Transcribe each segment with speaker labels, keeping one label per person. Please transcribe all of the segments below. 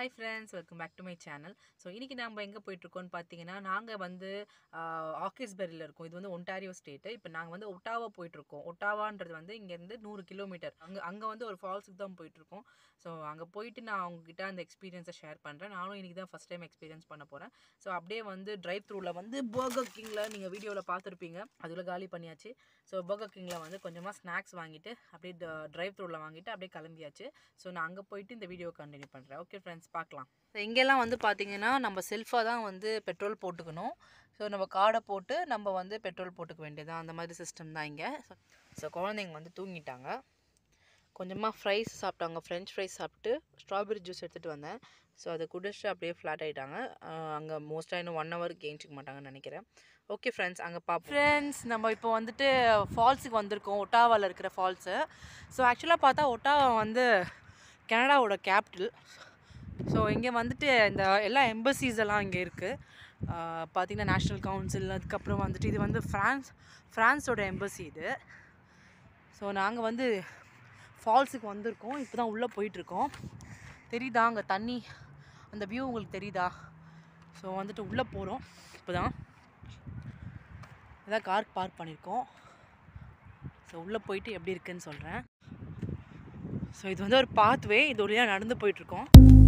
Speaker 1: Hi friends welcome back to my channel so இன்றைக்கி நம்ம எங்கே போயிட்டுருக்கோம்னு பார்த்தீங்கன்னா நாங்கள் வந்து ஆக்கிஸ்பெரியில் இருக்கோம் இது வந்து ஒன்டாரியோ ஸ்டேட்டு இப்போ நாங்கள் வந்து ஒட்டாவா போயிட்டுருக்கோம் ஒட்டாவான்றது வந்து இங்கேருந்து நூறு கிலோமீட்டர் அங்கே அங்கே வந்து ஒரு ஃபால்ஸுக்கு தான் போயிட்டுருக்கோம் ஸோ அங்கே போயிட்டு நான் அவங்ககிட்ட அந்த எக்ஸ்பீரியன்ஸை ஷேர் பண்ணுறேன் நானும் இன்றைக்கி தான் ஃபஸ்ட் டைம் எக்ஸ்பீரியன்ஸ் பண்ண போகிறேன் ஸோ அப்படியே வந்து டிரைவ் த்ரூவில் வந்து பர்கர் கிங்கில் நீங்கள் வீடியோவில் பார்த்துருப்பீங்க அதில் காலி பண்ணியாச்சு ஸோ பர்கர் கிங்கில் வந்து கொஞ்சமாக ஸ்நாக்ஸ் வாங்கிட்டு அப்படியே டிரைவ் த்ரூவில் வாங்கிட்டு அப்படியே கிளம்பியாச்சு ஸோ நான் அங்கே போயிட்டு இந்த வீடியோ கண்டினியூ பண்ணுறேன் ஓகே ஃப்ரெண்ட்ஸ் பார்க்கலாம் ஸோ இங்கெல்லாம் வந்து பார்த்தீங்கன்னா நம்ம செல்ஃபாக தான் வந்து பெட்ரோல் போட்டுக்கணும் ஸோ நம்ம கார்டை போட்டு நம்ம வந்து பெட்ரோல் போட்டுக்க வேண்டியதான் அந்த மாதிரி சிஸ்டம் தான் இங்கே ஸோ குழந்தைங்க வந்து தூங்கிட்டாங்க கொஞ்சமாக ஃப்ரைஸ் சாப்பிட்டாங்க ஃப்ரெஞ்ச் ஃப்ரைஸ் சாப்பிட்டு ஸ்ட்ராபெரி ஜூஸ் எடுத்துகிட்டு வந்தேன் ஸோ அதை குடிச்சிட்டு அப்படியே ஃப்ளாட் ஆகிட்டாங்க அங்கே மோஸ்ட்டாக இன்னும் ஒன் ஹவர் கேஞ்சிக்க மாட்டாங்கன்னு நினைக்கிறேன் ஓகே ஃப்ரெண்ட்ஸ் அங்கே பார்ப்போம் ஃப்ரெண்ட்ஸ் நம்ம இப்போ வந்துட்டு ஃபால்ஸுக்கு வந்திருக்கோம் ஒட்டாவாவில் இருக்கிற ஃபால்ஸு ஸோ ஆக்சுவலாக பார்த்தா ஒட்டாவா வந்து கனடாவோட கேபிட்டல் ஸோ இங்கே வந்துட்டு இந்த எல்லா எம்பசிஸ் எல்லாம் இங்கே இருக்குது பார்த்திங்கன்னா நேஷ்னல் கவுன்சில் அதுக்கப்புறம் வந்துட்டு இது வந்து ஃப்ரான்ஸ் ஃப்ரான்ஸோட எம்பசி இது ஸோ நாங்கள் வந்து ஃபால்ஸுக்கு வந்திருக்கோம் இப்போ தான் உள்ளே போயிட்டுருக்கோம் தெரியுதா அங்கே தண்ணி அந்த வியூ உங்களுக்கு தெரியுதா ஸோ வந்துட்டு உள்ளே போகிறோம் இப்போ தான் அதான் கார் பார்க் பண்ணியிருக்கோம் ஸோ உள்ளே போயிட்டு எப்படி இருக்குன்னு சொல்கிறேன் ஸோ இது வந்து ஒரு பாத்வே இது வழியாக நடந்து போயிட்டுருக்கோம்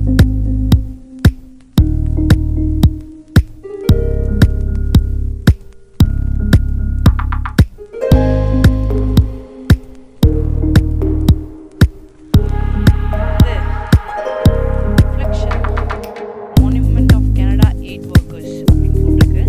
Speaker 1: monument of Canada aid workers அப்படின்னு போட்டிருக்கு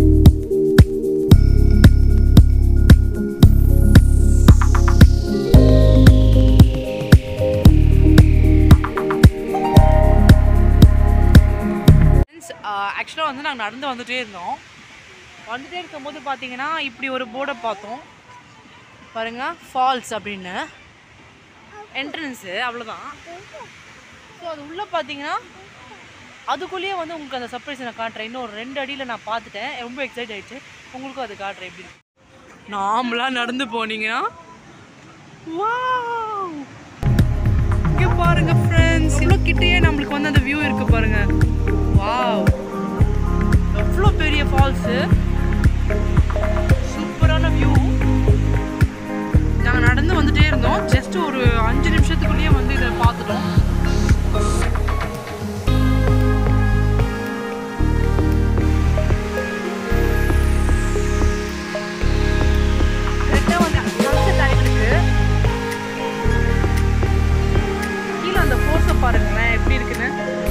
Speaker 1: ஆக்சுவலாக வந்து நாங்கள் நடந்து வந்துட்டே இருந்தோம் வந்துட்டே இருக்கும்போது பார்த்தீங்கன்னா இப்படி ஒரு போர்டை பார்த்தோம் பாருங்க ஃபால்ஸ் அப்படின்னு என்ட்ரன்ஸு அவ்வளோதான் ஸோ அது உள்ளே பார்த்தீங்கன்னா அதுக்குள்ளேயே வந்து உங்களுக்கு அந்த சர்ப்ரைஸ் நான் காட்டுறேன் இன்னும் ஒரு ரெண்டு அடியில் நான் பார்த்துட்டேன் ரொம்ப எக்ஸைட் ஆயிடுச்சு உங்களுக்கும் அது காட்டுறேன் எப்படி இருக்கு. நாமளாக நடந்து போனீங்கன்னா வாவ் இங்கே பாருங்க ஃப்ரெண்ட்ஸ் இவ்வளோ கிட்டேயே நம்மளுக்கு வந்து அந்த வியூ இருக்கு பாருங்க வாவ் எவ்வளோ பெரிய ஃபால்ஸு சூப்பரான வியூ நாங்கள் நடந்து வந்துட்டே இருந்தோம் ஜஸ்ட் ஒரு அஞ்சு நிமிஷத்துக்குள்ளேயே வந்து இதை பார்த்துட்டோம் கரெக்டாக வந்து sunset ஆயிட்டு இருக்கு. கீழே அந்த ஃபோர்ஸை பாருங்களேன் எப்படி இருக்குன்னு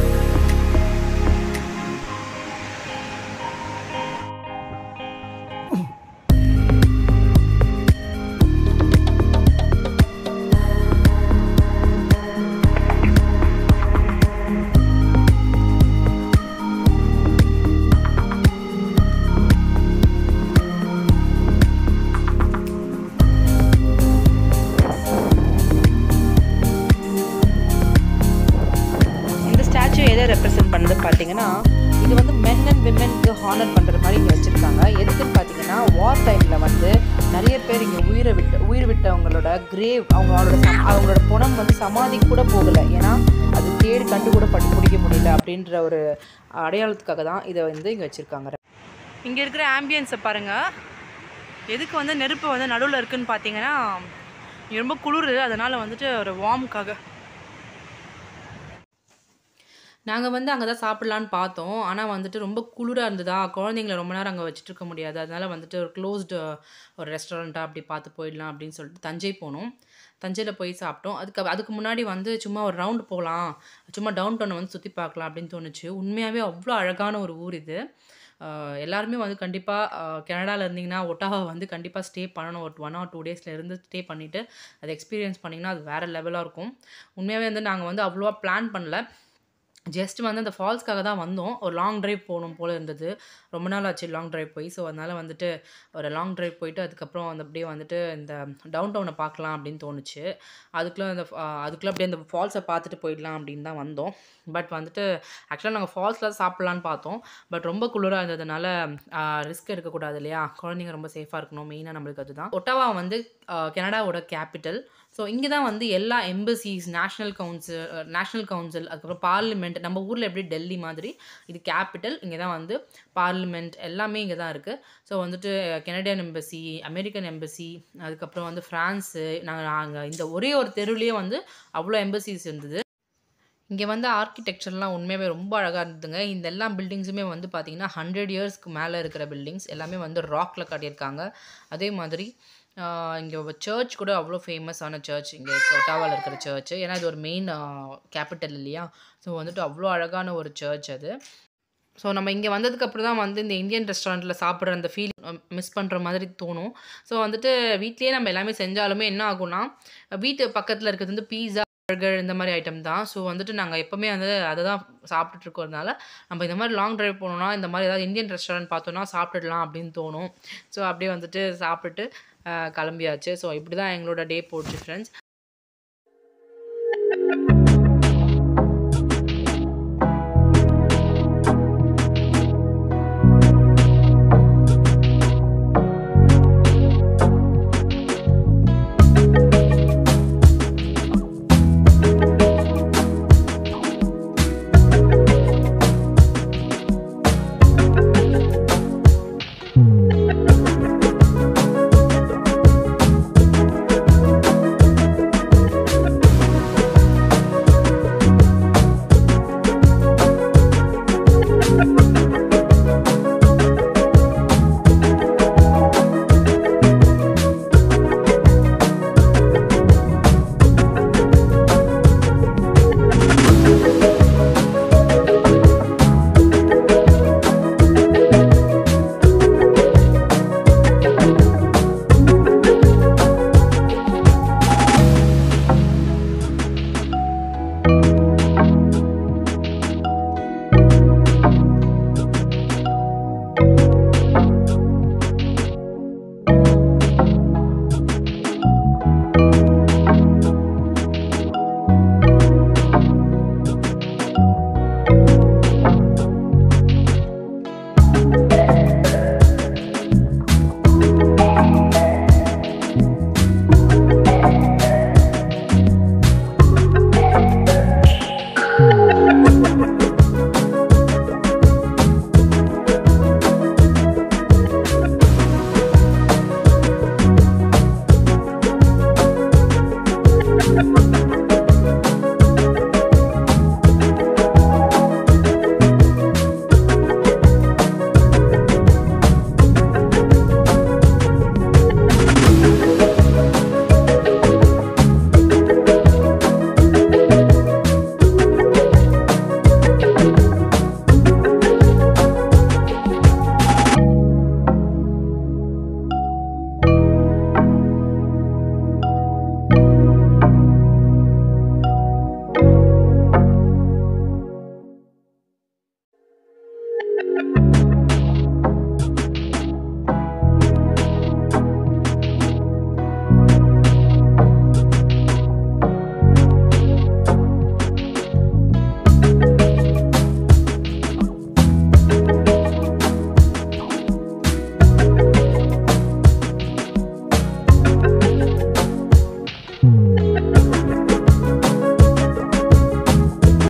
Speaker 1: இந்த ஸ்டாச்சு எதை ரெப்ரசென்ட் பண்ணுது பார்த்தீங்கன்னா இது வந்து மென் அண்ட் விமென்க்கு ஹானர் பண்ணுற மாதிரி இங்கே வச்சுருக்காங்க எதுக்குன்னு பார்த்தீங்கன்னா வார் டைமில் வந்து நிறைய பேர் இங்கே உயிரை விட்டு உயிர் விட்டவங்களோட கிரேவ் அவங்களோட சம்- அவங்களோட புணம் வந்து சமாதிக்கு கூட போகலை ஏன்னா அது தேடி கண்டு கூட படி பிடிக்க முடியல அப்படின்ற ஒரு அடையாளத்துக்காக தான் இதை வந்து இங்கே வச்சுருக்காங்க இங்கே இருக்கிற ஆம்பியன்ஸை பாருங்கள் எதுக்கு வந்து நெருப்பு வந்து நடுவில் இருக்குன்னு பார்த்தீங்கன்னா இங்க ரொம்ப குளிர் அதனால் வந்துட்டு ஒரு வார்முக்காக நாங்கள் வந்து அங்கே தான் சாப்பிட்லான்னு பார்த்தோம் ஆனால் வந்துட்டு ரொம்ப குளிராக இருந்ததா குழந்தைங்கள ரொம்ப நேரம் அங்கே வச்சுட்டு இருக்க முடியாது அதனால் வந்துட்டு ஒரு க்ளோஸ்டு ஒரு ரெஸ்டாரண்ட்டாக அப்படி பார்த்து போயிடலாம் அப்படின்னு சொல்லிட்டு தஞ்சை போனோம் தஞ்சையில் போய் சாப்பிட்டோம் அதுக்கு அதுக்கு முன்னாடி வந்து சும்மா ஒரு ரவுண்டு போகலாம் சும்மா டவுன் டவுனை வந்து சுற்றி பார்க்கலாம் அப்படின்னு தோணுச்சு உண்மையாகவே அவ்வளோ அழகான ஒரு ஊர் இது ஆஹ் எல்லாருமே வந்து கண்டிப்பாக கனடாவில் இருந்தீங்கன்னா ஒட்டாவா வந்து கண்டிப்பாக ஸ்டே பண்ணணும் ஒரு ஒன் ஆர் டூ டேஸில் இருந்து ஸ்டே பண்ணிவிட்டு அதை எக்ஸ்பீரியன்ஸ் பண்ணிங்கன்னா அது வேறு லெவலாக இருக்கும் உண்மையாகவே வந்து நாங்கள் வந்து அவ்வளோவா பிளான் பண்ணல ஜஸ்ட் வந்து அந்த ஃபால்ஸ்க்காக தான் வந்தோம் ஒரு லாங் டிரைவ் போகணும் போல் இருந்தது ரொம்ப நாள் ஆச்சு லாங் டிரைவ் போய் ஸோ அதனால் வந்துட்டு ஒரு லாங் டிரைவ் போயிட்டு அதுக்கப்புறம் வந்து அப்படியே வந்துட்டு இந்த டவுன் டவுனை பார்க்கலாம் அப்படின்னு தோணுச்சு அதுக்குள்ளே அந்த அதுக்குள்ளே அப்படியே அந்த ஃபால்ஸை பார்த்துட்டு போயிடலாம் அப்படின்னு தான் வந்தோம் பட் வந்துட்டு ஆக்சுவலாக நாங்கள் ஃபால்ஸில் சாப்பிட்லான்னு பார்த்தோம் பட் ரொம்ப குளிராக இருந்ததுனால ரிஸ்க் எடுக்கக்கூடாது இல்லையா குழந்தைங்க ரொம்ப சேஃபாக இருக்கணும் மெயினாக நம்மளுக்கு அதுதான் ஒட்டாவா வந்து ஆஹ், கனடாவோட கேபிட்டல் ஸோ இங்கே தான் வந்து எல்லா embassies national council national council அதுக்கப்புறம் பார்லிமெண்ட் நம்ம ஊரில் எப்படி டெல்லி மாதிரி இது கேபிட்டல் இங்கே தான் வந்து பார்லிமெண்ட் எல்லாமே இங்கே தான் இருக்குது ஸோ வந்துட்டு கெனடியன் எம்பசி அமெரிக்கன் எம்பசி அதுக்கப்புறம் வந்து ஃப்ரான்ஸு நாங்கள் நாங்கள் இந்த ஒரே ஒரு தெருவுலேயே வந்து அவ்வளோ எம்பசிஸ் இருந்தது இங்கே வந்து ஆர்கிடெக்சர்லாம் உண்மையாகவே ரொம்ப அழகாக இருந்ததுங்க இந்த எல்லா பில்டிங்ஸுமே வந்து பார்த்திங்கன்னா ஹண்ட்ரட் இயர்ஸ்க்கு மேலே இருக்கிற பில்டிங்ஸ் எல்லாமே வந்து ராக்கில் கட்டியிருக்காங்க அதே மாதிரி இங்கே சர்ச் கூட அவ்வளோ ஃபேமஸான சர்ச் இங்கே ஒட்டாவாவில் இருக்கிற சர்ச் ஏன்னா இது ஒரு மெயின் கேபிட்டல் இல்லையா ஸோ வந்துட்டு அவ்வளோ அழகான ஒரு சர்ச் அது ஸோ நம்ம இங்கே வந்ததுக்கப்புறம் தான் வந்து இந்த இந்தியன் ரெஸ்டாரண்ட்டில் சாப்பிட்ற அந்த ஃபீல் மிஸ் பண்ணுற மாதிரி தோணும் ஸோ வந்துட்டு வீட்லேயே நம்ம எல்லாமே செஞ்சாலுமே என்ன ஆகும்னா வீட்டு பக்கத்தில் இருக்கிறது வந்து பீஸா பர்கர் இந்த மாதிரி ஐட்டம் தான் ஸோ வந்துட்டு நாங்கள் எப்போவுமே வந்து அதை தான் சாப்பிட்டுட்டு இருக்கிறதுனால நம்ம இந்த மாதிரி லாங் டிரைவ் போனோம்னா இந்த மாதிரி ஏதாவது இந்தியன் ரெஸ்டாரண்ட் பார்த்தோன்னா சாப்பிட்டுடலாம் அப்படின்னு தோணும் ஸோ அப்படியே வந்துட்டு சாப்பிட்டுட்டு கிளம்பியாச்சு ஸோ இப்படி தான் எங்களோட டே போச்சு ஃப்ரெண்ட்ஸ்